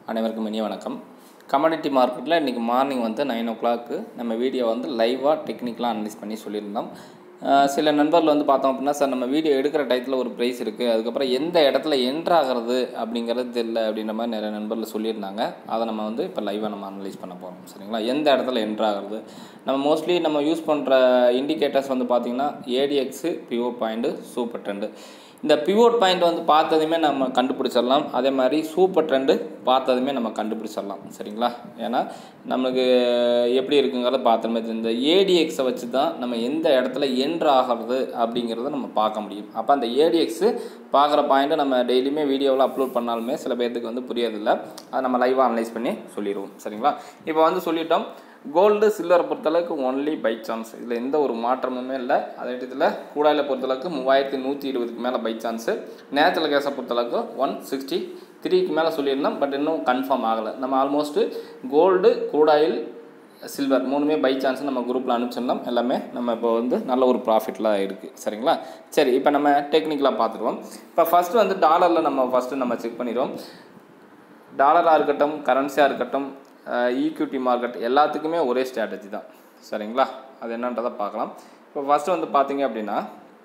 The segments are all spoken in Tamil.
அனைவருக்கும் இனிய வணக்கம் கமாடிட்டி மார்க்கெட்டில் இன்றைக்கி மார்னிங் வந்து நைன் ஓ கிளாக்கு நம்ம வீடியோ வந்து லைவாக டெக்னிக்கலாக அனலைஸ் பண்ணி சொல்லியிருந்தோம் அஹ் சில நண்பர்கள் வந்து பார்த்தோம் அப்படின்னா சார் நம்ம வீடியோ எடுக்கிற டயத்தில் ஒரு ப்ரைஸ் இருக்குது அதுக்கப்புறம் எந்த இடத்துல என்ட்ரு ஆகிறது அப்படிங்கிறது தெரியல அப்படின்ற மாதிரி நிறைய நண்பர்கள் சொல்லியிருந்தாங்க அதை நம்ம வந்து இப்போ லைவாக நம்ம அனலைஸ் பண்ண போகிறோம் சரிங்களா எந்த இடத்துல என்ட்ரு ஆகிறது நம்ம மோஸ்ட்லி நம்ம யூஸ் பண்ணுற இண்டிகேட்டர்ஸ் வந்து பார்த்திங்கன்னா ADX pure point super trend இந்த பிவோட் பாயிண்ட் வந்து பார்த்ததுமே நம்ம கண்டுபிடிச்சிடலாம் அதே மாதிரி சூப்பர் ட்ரெண்டு பார்த்ததுமே நம்ம கண்டுபிடிச்சிடலாம் சரிங்களா ஏன்னா நமக்கு எப்படி இருக்குங்கிறத பார்த்தோமே இந்த ஏடிஎக்ஸை வச்சு தான் நம்ம எந்த இடத்துல என்ட்ரு ஆகிறது அப்படிங்கிறத நம்ம பார்க்க முடியும் அப்போ அந்த ஏடிஎக்ஸு பார்க்குற பாயிண்ட்டை நம்ம டெய்லியுமே வீடியோவில் அப்லோட் பண்ணாலுமே சில பேர்த்துக்கு வந்து புரியறதில்ல அதை நம்ம லைவாக அனலைஸ் பண்ணி சொல்லிடுவோம் சரிங்களா இப்போ வந்து சொல்லிட்டோம் கோல்டு சில்வரை பொறுத்தளவுக்கு ஒன்லி பை சான்ஸ் இதில் எந்த ஒரு மாற்றமுமே இல்லை அதே இடத்துல கூடாயில் பொறுத்தளவுக்கு மூவாயிரத்தி நூற்றி இருபதுக்கு மேலே பை சான்ஸு நேரத்தில் கேஸை பொறுத்தளவுக்கு ஒன் சிக்ஸ்டி த்ரீக்கு மேலே சொல்லியிருந்தோம் பட் இன்னும் கன்ஃபார்ம் ஆகலை நம்ம ஆல்மோஸ்ட்டு கோல்டு கூடாயில் சில்வர் மூணுமே பை சான்ஸ் நம்ம குரூப்பில் அனுப்பிச்சிருந்தோம் எல்லாமே நம்ம இப்போ வந்து நல்ல ஒரு ப்ராஃபிட்டில் இருக்குது சரிங்களா சரி இப்போ நம்ம டெக்னிக்கலாக பார்த்துருவோம் இப்போ ஃபஸ்ட்டு வந்து டாலரில் நம்ம ஃபஸ்ட்டு நம்ம செக் பண்ணிடுவோம் டாலராக இருக்கட்டும் கரன்சியாக இருக்கட்டும் ஈக்விட்டி மார்க்கெட் எல்லாத்துக்குமே ஒரே ஸ்ட்ராட்டஜி தான் சரிங்களா அது என்னன்றதை பார்க்கலாம் இப்போ ஃபஸ்ட்டு வந்து பார்த்தீங்க அப்படின்னா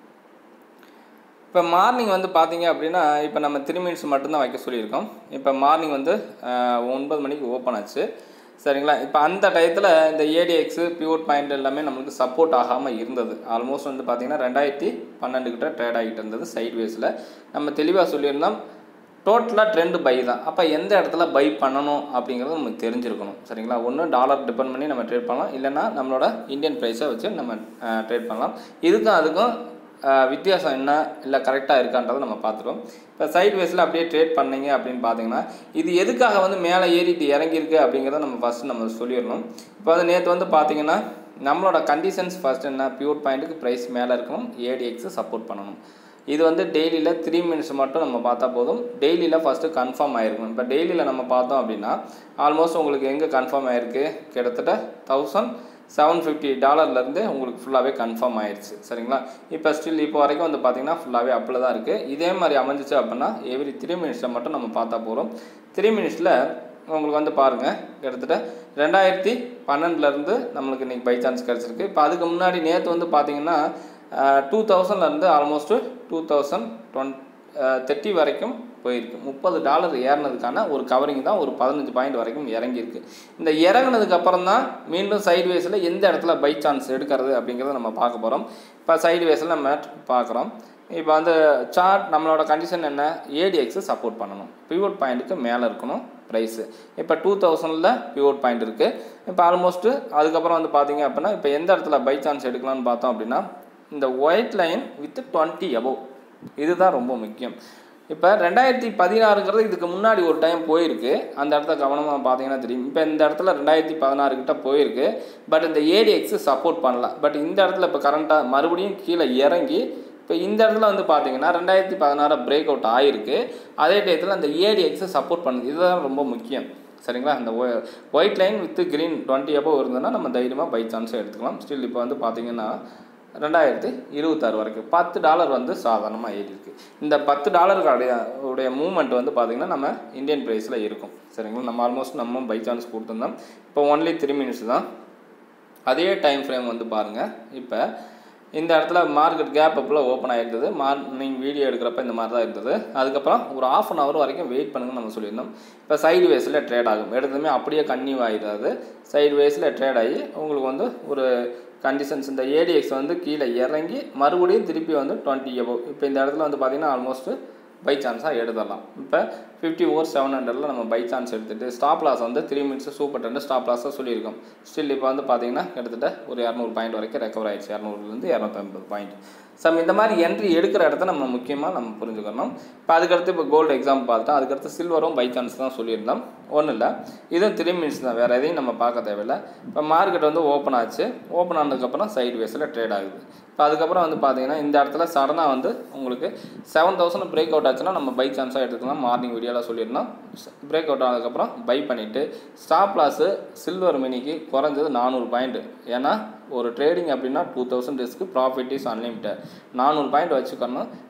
இப்போ மார்னிங் வந்து பார்த்தீங்க அப்படின்னா இப்போ நம்ம த்ரீ மினிட்ஸ் மட்டும்தான் வைக்க சொல்லியிருக்கோம் இப்போ மார்னிங் வந்து அஹ், ஒன்பது மணிக்கு ஓப்பன் ஆச்சு சரிங்களா இப்போ அந்த டயத்தில் இந்த ஏடிஎக்ஸு பியூர் பாயிண்ட் எல்லாமே நம்மளுக்கு சப்போர்ட் ஆகாமல் இருந்தது ஆல்மோஸ்ட் வந்து பார்த்திங்கன்னா ரெண்டாயிரத்தி பன்னெண்டு கிட்ட ட்ரேட் ஆகிட்டு இருந்தது சைட் வேஸில் நம்ம தெளிவாக சொல்லியிருந்தோம் டோட்டலாக ட்ரெண்டு பை தான் அப்போ எந்த இடத்துல பை பண்ணணும் அப்படிங்கிறது நமக்கு தெரிஞ்சிருக்கணும் சரிங்களா ஒன்று டாலர் டிபெண்ட் பண்ணி நம்ம ட்ரேட் பண்ணலாம் இல்லைன்னா நம்மளோட இந்தியன் ப்ரைஸை வச்சு நம்ம ட்ரேட் பண்ணலாம் இதுக்கும் அதுக்கும் அஹ், வித்தியாசம் என்ன இல்லை கரெக்டாக இருக்கான்றதை நம்ம பார்த்துருவோம் இப்போ சைட் வேஸில் அப்படியே ட்ரேட் பண்ணீங்க அப்படின்னு பார்த்தீங்கன்னா இது எதுக்காக வந்து மேலே ஏறிட்டு இறங்கியிருக்கு அப்படிங்கிறத நம்ம ஃபஸ்ட்டு நம்ம சொல்லிடணும் இப்போ வந்து நேற்று வந்து பார்த்தீங்கன்னா நம்மளோட கண்டிஷன்ஸ் ஃபஸ்ட் என்ன பியூர் பாயிண்ட்டுக்கு ப்ரைஸ் மேலே இருக்கணும் ஏடிஎக்ஸு சப்போர்ட் பண்ணணும் இது வந்து டெய்லியில் த்ரீ மினிட்ஸ் மட்டும் நம்ம பார்த்தா போதும் டெய்லியில் ஃபஸ்ட்டு கன்ஃபார்ம் ஆகிருக்கும் இப்போ டெய்லியில் நம்ம பார்த்தோம் அப்படின்னா ஆல்மோஸ்ட் உங்களுக்கு எங்கே கன்ஃபார்ம் ஆகிருக்கு கிட்டத்தட்ட தௌசண்ட் செவன் ஃபிஃப்டி டாலர்லேருந்து உங்களுக்கு ஃபுல்லாகவே கன்ஃபார்ம் ஆயிடுச்சு சரிங்களா இப்போ ஸ்டில் இப்போ வரைக்கும் வந்து பார்த்தீங்கன்னா ஃபுல்லாகவே அப்பில் தான் இருக்குது இதே மாதிரி அமைஞ்சிச்சு அப்படின்னா எவ்ரி த்ரீ மினிட்ஸில் மட்டும் நம்ம பார்த்தா போகிறோம் த்ரீ மினிட்ஸில் உங்களுக்கு வந்து பாருங்கள் கிட்டத்தட்ட ரெண்டாயிரத்தி பன்னெண்டுலேருந்து நம்மளுக்கு இன்றைக்கி பை சான்ஸ் கிடச்சிருக்கு இப்போ அதுக்கு முன்னாடி நேற்று வந்து பார்த்தீங்கன்னா டூ தௌசண்ட்லேருந்து almost two thousand twenty thirty வரைக்கும் போயிருக்கு முப்பது டாலர் ஏறினதுக்கான ஒரு கவரிங் தான் ஒரு பதினஞ்சு பாயிண்ட் வரைக்கும் இறங்கியிருக்கு இந்த இறங்குனதுக்கு அப்புறம் தான் மீண்டும் சைடு வேஸில் எந்த இடத்துல பை சான்ஸ் எடுக்கிறது அப்படிங்கிறத நம்ம பார்க்க போகிறோம் இப்போ சைடு வேஸில் நம்ம பார்க்குறோம் இப்போ வந்து சார்ட் நம்மளோட கண்டிஷன் என்ன ஏடிஎக்ஸு சப்போர்ட் பண்ணணும் பிவோட் பாயிண்ட்டுக்கு மேலே இருக்கணும் ப்ரைஸு இப்போ டூ தௌசண்டில் பிவோட் பாயிண்ட் இருக்குது இப்போ ஆல்மோஸ்ட்டு அதுக்கப்புறம் வந்து பார்த்தீங்க அப்படின்னா இப்போ எந்த இடத்துல பை சான்ஸ் எடுக்கலாம்னு பார்த்தோம் அப்படின்னா இந்த white line with twenty above இதுதான் ரொம்ப முக்கியம் இப்போ ரெண்டாயிரத்தி பதினாறுங்கிறது இதுக்கு முன்னாடி ஒரு டைம் போயிருக்கு அந்த இடத்த கவனமாக பார்த்தீங்கன்னா தெரியும் இப்போ இந்த இடத்துல ரெண்டாயிரத்தி பதினாறு கிட்ட போயிருக்கு பட் இந்த ஏடிஎக்ஸு சப்போர்ட் பண்ணல பட் இந்த இடத்துல இப்போ கரண்ட்டாக மறுபடியும் கீழே இறங்கி இப்போ இந்த இடத்துல வந்து பார்த்தீங்கன்னா ரெண்டாயிரத்தி பதினாறு பிரேக் அவுட் ஆகிருக்கு அதே டயத்தில் அந்த ஏடிஎக்ஸை சப்போர்ட் பண்ணுது இதுதான் ரொம்ப முக்கியம் சரிங்களா அந்த white line with green twenty above இருந்ததுன்னா நம்ம தைரியமாக பை சான்ஸை எடுத்துக்கலாம் ஸ்டில் இப்போ வந்து பார்த்தீங்கன்னா ரெண்டாயிரத்தி இருபத்தாறு வரைக்கும் பத்து டாலர் வந்து சாதாரணமாக ஏறி இருக்கு இந்த பத்து டாலருடைய உடைய மூவ்மெண்ட் வந்து பார்த்திங்கன்னா நம்ம இந்தியன் ப்ரைஸில் இருக்கும் சரிங்களா நம்ம ஆல்மோஸ்ட் நம்ம பை சான்ஸ் கொடுத்துருந்தோம் இப்போ ஒன்லி த்ரீ மினிட்ஸ் தான் அதே டைம் ஃப்ரேம் வந்து பாருங்கள் இப்போ இந்த இடத்துல மார்க்கெட் கேப் அப்பில் ஓப்பன் ஆகிருந்தது மார்னிங் வீடியோ எடுக்கிறப்ப இந்த மாதிரி தான் இருந்தது அதுக்கப்புறம் ஒரு ஆஃப் அன் ஹவர் வரைக்கும் வெயிட் பண்ணுங்கன்னு நம்ம சொல்லியிருந்தோம் இப்போ சைடு வேஸில் ட்ரேட் ஆகும் எடுத்ததுமே அப்படியே கன்னியூ ஆகிடாது சைடு வேஸில் ட்ரேட் ஆகி உங்களுக்கு வந்து ஒரு கண்டிஷன்ஸ் இந்த ஏடிஎக்ஸ் வந்து கீழே இறங்கி மறுபடியும் திருப்பி வந்து டுவெண்ட்டி எபோ இப்போ இந்த இடத்துல வந்து பார்த்திங்கன்னா ஆல்மோஸ்ட்டு பை சான்ஸாக எடுத்துடலாம் இப்போ ஃபிஃப்டி ஓர் செவன் ஹண்ட்ரடில் நம்ம பை சான்ஸ் எடுத்துகிட்டு ஸ்டாப் லாஸ் வந்து three minutes super trend stop லாஸாக சொல்லியிருக்கோம் ஸ்டில் இப்போ வந்து பார்த்தீங்கன்னா கிட்டத்தட்ட ஒரு இரநூறு பாயிண்ட் வரைக்கும் ரெக்கவர் ஆயிடுச்சு இரநூறுலேருந்து இரநூத்தம்பது பாயிண்ட் ஸோ இந்த மாதிரி என்ட்ரி எடுக்கிற இடத்த நம்ம முக்கியமாக நம்ம புரிஞ்சுக்கணும் இப்போ அதுக்கடுத்து இப்போ கோல்டு எக்ஸாம் பார்த்துட்டோம் அதுக்கடுத்து சில்வரும் பை சான்ஸ் தான் சொல்லியிருந்தோம் ஒன்றும் இல்லை இதுவும் த்ரீ மினிட்ஸ் தான் வேறு எதையும் நம்ம பார்க்க தேவையில்லை இப்போ மார்க்கெட் வந்து ஓப்பன் ஆச்சு ஓப்பன் ஆனதுக்கப்புறம் சைடு வேஸில் ட்ரேட் ஆகுது இப்போ அதுக்கப்புறம் வந்து பார்த்தீங்கன்னா இந்த இடத்துல சடனாக வந்து உங்களுக்கு செவன் தௌசண்ட் பிரேக் அவுட் ஆச்சுன்னா நம்ம பை சான்ஸாக எடுத்துக்கலாம் மார்னிங் வீடியோவில் சொல்லியிருந்தோம் பிரேக் அவுட் ஆனதுக்கப்புறம் பை பண்ணிவிட்டு ஸ்டாப் லாஸு சில்வர் மினிக்கு குறைஞ்சது நானூறு பாயிண்ட்டு ஏன்னா ஒரு ட்ரேடிங் அப்படின்னா டூ தௌசண்ட் ரிஸ்க்கு ப்ராஃபிட் இஸ் அன்லிமிட்டட் நானூறு பாயிண்ட் வச்சுக்கணும்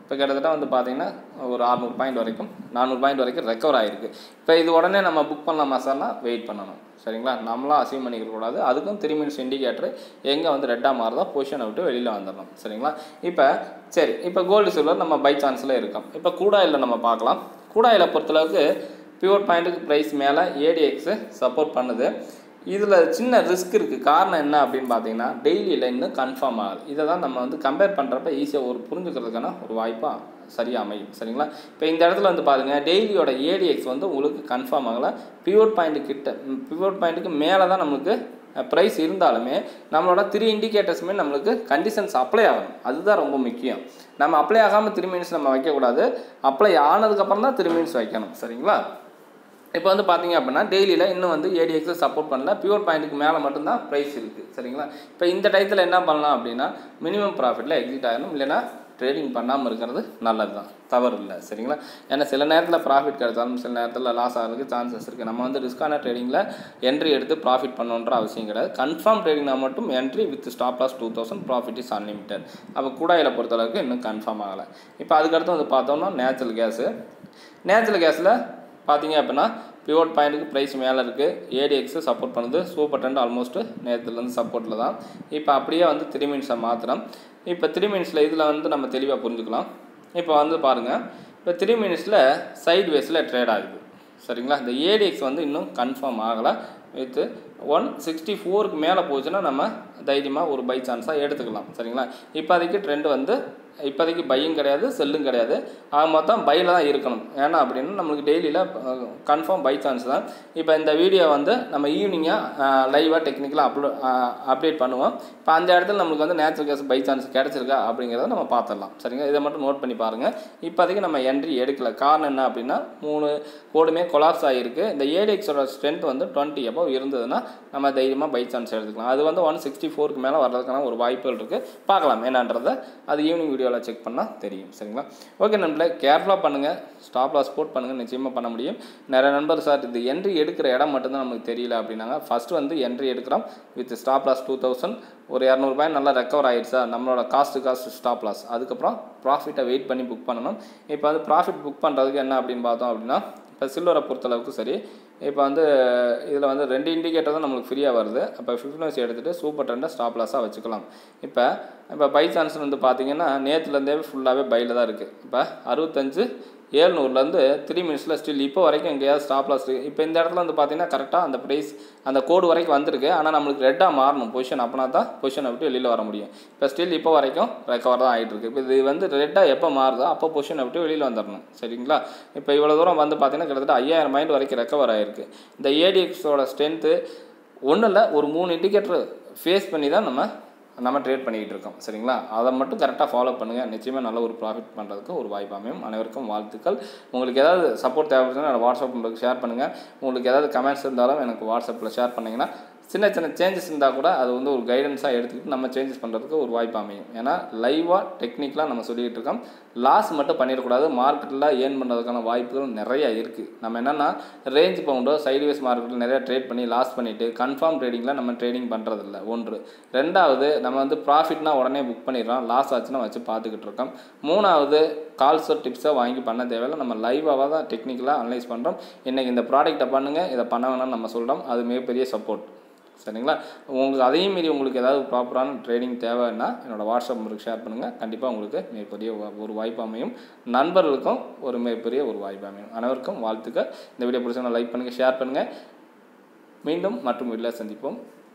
இப்போ கிட்டத்தட்ட வந்து பார்த்தீங்கன்னா ஒரு அறநூறு பாயிண்ட் வரைக்கும் நானூறு பாயிண்ட் வரைக்கும் ரெக்கவர் ஆகிருக்கு இப்போ இது உடனே நம்ம புக் பண்ணலாமா சார்னா வெயிட் பண்ணணும் சரிங்களா நம்மளாம் அசீவ் பண்ணிக்க கூடாது அதுக்கும் த்ரீ மினிட்ஸ் இண்டிகேட்டர் எங்கே வந்து ரெட்டாக மாறுதோ பொசிஷனை விட்டு வெளியில் வந்துடணும் சரிங்களா இப்போ சரி இப்போ கோல்டு சில்வர் நம்ம பை சான்ஸில் இருக்கோம் இப்போ கூடாயில் நம்ம பார்க்கலாம் கூடாயில் பொறுத்தளவுக்கு பியூர் பாயிண்ட்டுக்கு ப்ரைஸ் மேலே ஏடிஎக்ஸு சப்போர்ட் பண்ணுது இதில் சின்ன ரிஸ்க் இருக்குது காரணம் என்ன அப்படின்னு பார்த்தீங்கன்னா டெய்லியில் இன்னும் கன்ஃபார்ம் ஆகுது இதை தான் நம்ம வந்து கம்பேர் பண்ணுறப்ப ஈஸியாக ஒரு புரிஞ்சுக்கிறதுக்கான ஒரு வாய்ப்பாக சரியாக அமையும் சரிங்களா இப்போ இந்த இடத்துல வந்து பாருங்கள் டெய்லியோட ஏடிஎக்ஸ் வந்து உங்களுக்கு கன்ஃபார்ம் ஆகலை பியூர் பாயிண்ட் கிட்ட பியூர் பாயிண்ட்டுக்கு மேலே தான் நம்மளுக்கு ப்ரைஸ் இருந்தாலுமே நம்மளோட த்ரீ இண்டிகேட்டர்ஸுமே நம்மளுக்கு கண்டிஷன்ஸ் அப்ளை ஆகணும் அதுதான் ரொம்ப முக்கியம் நம்ம அப்ளை ஆகாமல் த்ரீ மினிட்ஸ் நம்ம வைக்கக்கூடாது அப்ளை ஆனதுக்கப்புறம் தான் த்ரீ மினிட்ஸ் வைக்கணும் சரிங்களா இப்போ வந்து பார்த்தீங்க அப்படின்னா டெய்லியில் இன்னும் வந்து ஏடிஎக்ஸை சப்போர்ட் பண்ணல பியூர் பாயிண்ட்டுக்கு மேலே மட்டும்தான் ப்ரைஸ் இருக்குது சரிங்களா இப்போ இந்த டயத்தில் என்ன பண்ணலாம் அப்படின்னா மினிமம் ப்ராஃபிட்டில் எக்ஸிட் ஆகணும் இல்லைன்னா ட்ரேடிங் பண்ணாமல் இருக்கிறது நல்லது தான் தவறு இல்லை சரிங்களா ஏன்னா சில நேரத்தில் ப்ராஃபிட் கிடைச்சாலும் சில நேரத்தில் லாஸ் ஆகிறதுக்கு சான்சஸ் இருக்குது நம்ம வந்து ரிஸ்க்கான ட்ரேடிங்கில் என்ட்ரி எடுத்து ப்ராஃபிட் பண்ணணுன்ற அவசியம் கிடையாது கன்ஃபார்ம் ட்ரேடிங்னா மட்டும் entry with stop loss two thousand profit is unlimited அப்போ கூடாயில் பொறுத்தளவுக்கு இன்னும் கன்ஃபார்ம் ஆகலை இப்போ அதுக்கடுத்து வந்து பார்த்தோம்னா நேச்சுரல் கேஸு நேச்சுரல் கேஸில் பார்த்தீங்க அப்படின்னா பிவோட் பாயிண்ட்டுக்கு ப்ரைஸ் மேலே இருக்குது ஏடிஎக்ஸு சப்போர்ட் பண்ணுது சூப்பர் டென்ட் ஆல்மோஸ்ட்டு நேரத்துலேருந்து சப்போர்ட்டில் தான் இப்போ அப்படியே வந்து த்ரீ மினிட்ஸை மாத்திரம் இப்போ த்ரீ மினிட்ஸில் இதில் வந்து நம்ம தெளிவாக புரிஞ்சுக்கலாம் இப்போ வந்து பாருங்கள் இப்போ த்ரீ மினிட்ஸில் சைட் வேஸில் ட்ரேட் ஆகுது சரிங்களா இந்த ஏடிஎக்ஸ் வந்து இன்னும் கன்ஃபார்ம் ஆகலை வித்து ஒன் சிக்ஸ்டி ஃபோருக்கு மேலே போச்சுன்னா நம்ம தைரியமாக ஒரு பை சான்ஸாக எடுத்துக்கலாம் சரிங்களா இப்போதைக்கு ட்ரெண்ட் வந்து இப்போதைக்கு பையும் கிடையாது செல்லும் கிடையாது ஆக மொத்தம் பையில் தான் இருக்கணும் ஏன்னா அப்படின்னா நம்மளுக்கு டெய்லியில் கன்ஃபார்ம் பை சான்ஸ் தான் இப்போ இந்த வீடியோ வந்து நம்ம ஈவினிங்காக லைவாக டெக்னிக்கலாக அப்லோ அப்டேட் பண்ணுவோம் இப்போ அந்த இடத்துல நம்மளுக்கு வந்து நேச்சுரல் கேஸ் பை சான்ஸ் கிடச்சிருக்கா அப்படிங்கிறத நம்ம பார்த்துடலாம் சரிங்களா இதை மட்டும் நோட் பண்ணி பாருங்கள் இப்போதைக்கு நம்ம என்ட்ரி எடுக்கல காரணம் என்ன அப்படின்னா மூணு கோடுமே கொலாப்ஸ் ஆகிருக்கு இந்த ஏடிஎக்ஸோட ஸ்ட்ரென்த் வந்து டுவெண்ட்டி எப்போ இருந்ததுன்னா நம்ம தைரியமாக பை சான்ஸ் எடுத்துக்கலாம் அது வந்து ஒன் சிக்ஸ்டி ஃபோருக்கு மேலே வர்றதுக்கான ஒரு வாய்ப்புகள் இருக்குது பார்க்கலாம் என்னன்றதை அது ஈவினிங் வீடியோவில் செக் பண்ணால் தெரியும் சரிங்களா ஓகே நண்பர்களே கேர்ஃபுல்லாக பண்ணுங்கள் ஸ்டாப் லாஸ் போட் பண்ணுங்கள் நிச்சயமாக பண்ண முடியும் நிறைய நண்பர் சார் இது என்ட்ரி எடுக்கிற இடம் மட்டும்தான் நமக்கு தெரியல அப்படின்னாங்க ஃபஸ்ட்டு வந்து என்ட்ரி எடுக்கிறோம் with stop loss two thousand ஒரு இரநூறுபாய் நல்லா ரெக்கவர் ஆகிடுச்சா நம்மளோட காஸ்ட்டு காஸ்ட் ஸ்டாப் லாஸ் அதுக்கப்புறம் ப்ராஃபிட்டை வெயிட் பண்ணி புக் பண்ணணும் இப்போ வந்து ப்ராஃபிட் புக் பண்ணுறதுக்கு என்ன அப்படின்னு பார்த்தோம் அப்படின்னா இப்போ சில்வரை பொறுத்தளவுக்கு சரி இப்போ வந்து இதில் வந்து ரெண்டு இண்டிகேட்டர் தான் நம்மளுக்கு ஃப்ரீயாக வருது அப்போ ஃபிஃப்டினஸ் எடுத்துகிட்டு சூப்பர் ட்ரெண்டை ஸ்டாப் லாஸாக வச்சுக்கலாம் இப்போ இப்போ பை சான்ஸ் வந்து பார்த்தீங்கன்னா நேற்றுலேருந்தே ஃபுல்லாகவே பையில் தான் இருக்குது இப்போ அறுபத்தஞ்சு ஏழ்நூறுலேருந்து த்ரீ மினிட்ஸில் ஸ்டில் இப்போ வரைக்கும் எங்கேயாவது ஸ்டாப் லாஸ் இருக்குது இப்போ இந்த இடத்துல வந்து பார்த்தீங்கன்னா கரெக்டாக அந்த ப்ரைஸ் அந்த கோடு வரைக்கும் வந்திருக்கு ஆனால் நம்மளுக்கு ரெட்டாக மாறணும் பொசிஷன் அப்போனா தான் பொசிஷனை விட்டு வெளியில் வர முடியும் இப்போ ஸ்டில் இப்போ வரைக்கும் ரெக்கவர் தான் ஆகிட்டு இருக்கு இப்போ இது வந்து ரெட்டாக எப்போ மாறுதோ அப்போ பொசிஷனை விட்டு வெளியில் வந்துடணும் சரிங்களா இப்போ இவ்வளோ தூரம் வந்து பார்த்தீங்கன்னா கிட்டத்தட்ட ஐயாயிரம் மைண்ட் வரைக்கும் ரெக்கவர் ஆகிருக்கு இந்த ஏடிஎக்ஸோட ஸ்ட்ரென்த்து ஒன்றும் இல்லை ஒரு மூணு இண்டிகேட்டர் ஃபேஸ் பண்ணி தான் நம்ம நம்ம ட்ரேட் பண்ணிக்கிட்டு இருக்கோம் சரிங்களா அதை மட்டும் கரெக்டாக ஃபாலோ பண்ணுங்கள் நிச்சயமாக நல்ல ஒரு ப்ராஃபிட் பண்ணுறதுக்கு ஒரு வாய்ப்பு அமையும் அனைவருக்கும் வாழ்த்துக்கள் உங்களுக்கு ஏதாவது சப்போர்ட் தேவைப்படுதுன்னா என்னோட வாட்ஸ்அப் நம்பருக்கு ஷேர் பண்ணுங்கள் உங்களுக்கு ஏதாவது கமெண்ட்ஸ் இருந்தாலும் எனக்கு வாட்ஸ்அப்பில் ஷேர் பண்ணிங்கன்னா சின்ன சின்ன சேஞ்சஸ் இருந்தால் கூட அது வந்து ஒரு கைடன்ஸாக எடுத்துக்கிட்டு நம்ம சேஞ்சஸ் பண்ணுறதுக்கு ஒரு வாய்ப்பு அமையும் ஏன்னா லைவாக டெக்னிக்கலாக நம்ம சொல்லிக்கிட்டு இருக்கோம் லாஸ் மட்டும் பண்ணிடக்கூடாது மார்க்கெட்டில் ஏர்ன் பண்ணுறதுக்கான வாய்ப்புகள் நிறைய இருக்குது நம்ம என்னென்னா ரேஞ்ச் பவுண்டோ சைட்வேஸ் மார்க்கெட்டில் நிறைய ட்ரேட் பண்ணி லாஸ் பண்ணிவிட்டு கன்ஃபார்ம் ட்ரேடிங்கில் நம்ம ட்ரேடிங் பண்ணுறதில்ல ஒன்று ரெண்டாவது நம்ம வந்து ப்ராஃபிட்னா உடனே புக் பண்ணிடுறோம் லாஸ் ஆச்சுன்னா வச்சு பார்த்துக்கிட்டு இருக்கோம் மூணாவது கால்ஸோ டிப்ஸோ வாங்கி பண்ண தேவையில்ல நம்ம லைவாக தான் டெக்னிக்கலாக அனலைஸ் பண்ணுறோம் இன்றைக்கி இந்த ப்ராடக்ட்டை பண்ணுங்கள் இதை பண்ண வேணாம்னு நம்ம சொல்கிறோம் அது மிகப்பெரிய சப்போர்ட் சரிங்களா உங்களுக்கு அதையும் மீறி உங்களுக்கு ஏதாவது ப்ராப்பரான ட்ரேடிங் தேவைன்னா என்னோடய வாட்ஸ்அப் நம்பருக்கு ஷேர் பண்ணுங்கள் கண்டிப்பாக உங்களுக்கு மிகப்பெரிய ஒரு வாய்ப்பு அமையும் நண்பர்களுக்கும் ஒரு மிகப்பெரிய ஒரு வாய்ப்பு அமையும் அனைவருக்கும் வாழ்த்துக்கள் இந்த வீடியோ பிடிச்சா லைக் பண்ணுங்கள் ஷேர் பண்ணுங்கள் மீண்டும் மற்றும் வீட்டில் சந்திப்போம்